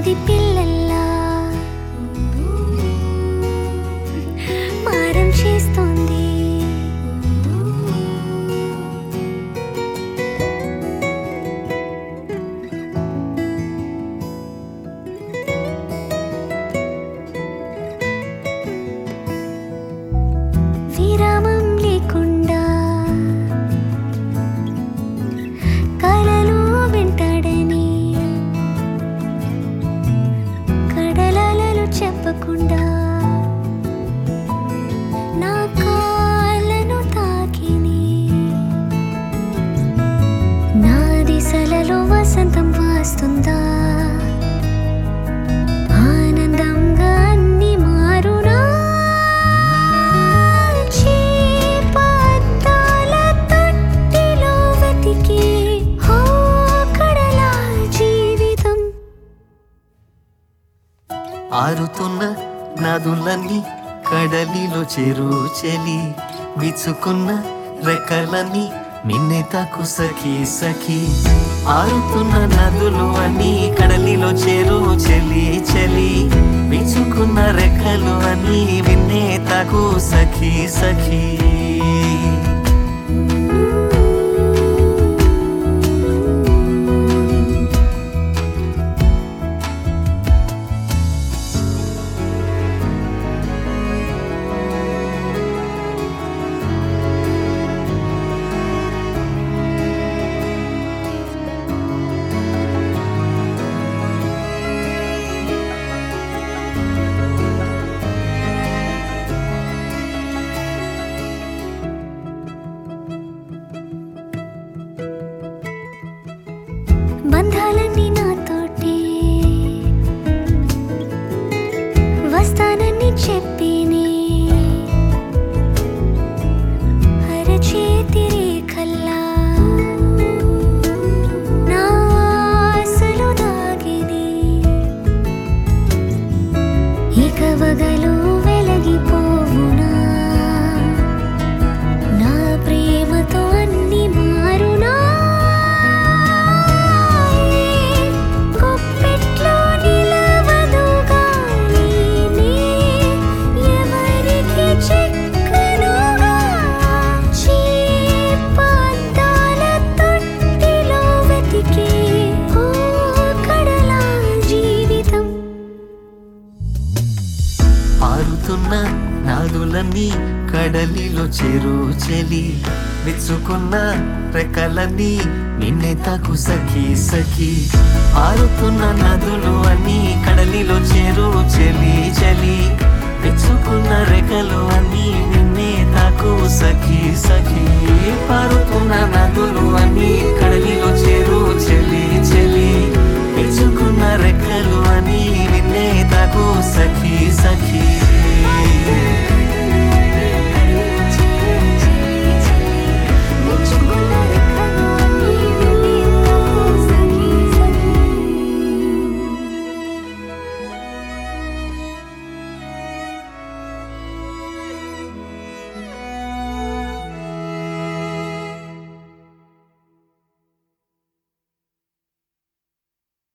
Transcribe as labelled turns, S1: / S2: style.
S1: పసి పిల్లల్లా మారం చేస్తోంది విరామం లేకుండా కలలు వెంటాడని కడలాలలు చెప్పకుండా నా కాళ్ళను తాకిని నా దిశలలో వసంతం వాస్తుందా ఆనందంగా అన్ని మారునా చేపద్దాల తొట్టిలో వెతికి ఓ కడలా జీవితం
S2: ఆరుతున్న నదులన్నీ కడలిలో చెరు చెలి విచ్చుకున్న రెక్కలన్నీ నిన్నే తాకు సఖీ సఖీ ఆరుతున్న నదులు అన్నీ కడలిలో చెరు చెలి చెలి విచ్చుకున్న రెక్కలు అన్నీ నిన్నే తాకు సఖీ సఖీ
S1: బంధాలన్నీ నాతోటి వస్తానని చెప్పిని అరచేతి రేఖల్లా నా ఆశలు దాగిని ఇక వగలు వెలగిపోవునా నా ప్రేమతో అన్ని మారునా గుప్పెట్లో నిలవదు గాలిని ఎవరికి చెక్కనుగా చేపద్దాల తొట్టిలో వెతికి ఓ కడలా జీవితం
S2: పారుతున్న నాదులన్నీ కడలిలో చెరు చెలి విచ్చుకున్న రెక్కలన్నీ నిన్నే తాకు సఖీ సఖీ పారుతున్న నదులు అన్నీ కడలిలో చెరు చెలి చెలి విచ్చుకున్న రెక్కలు అన్నీ నిన్నే తాకు సఖీ సఖీ పారుతున్న నదులు అన్నీ కడలిలో చెరు చెలి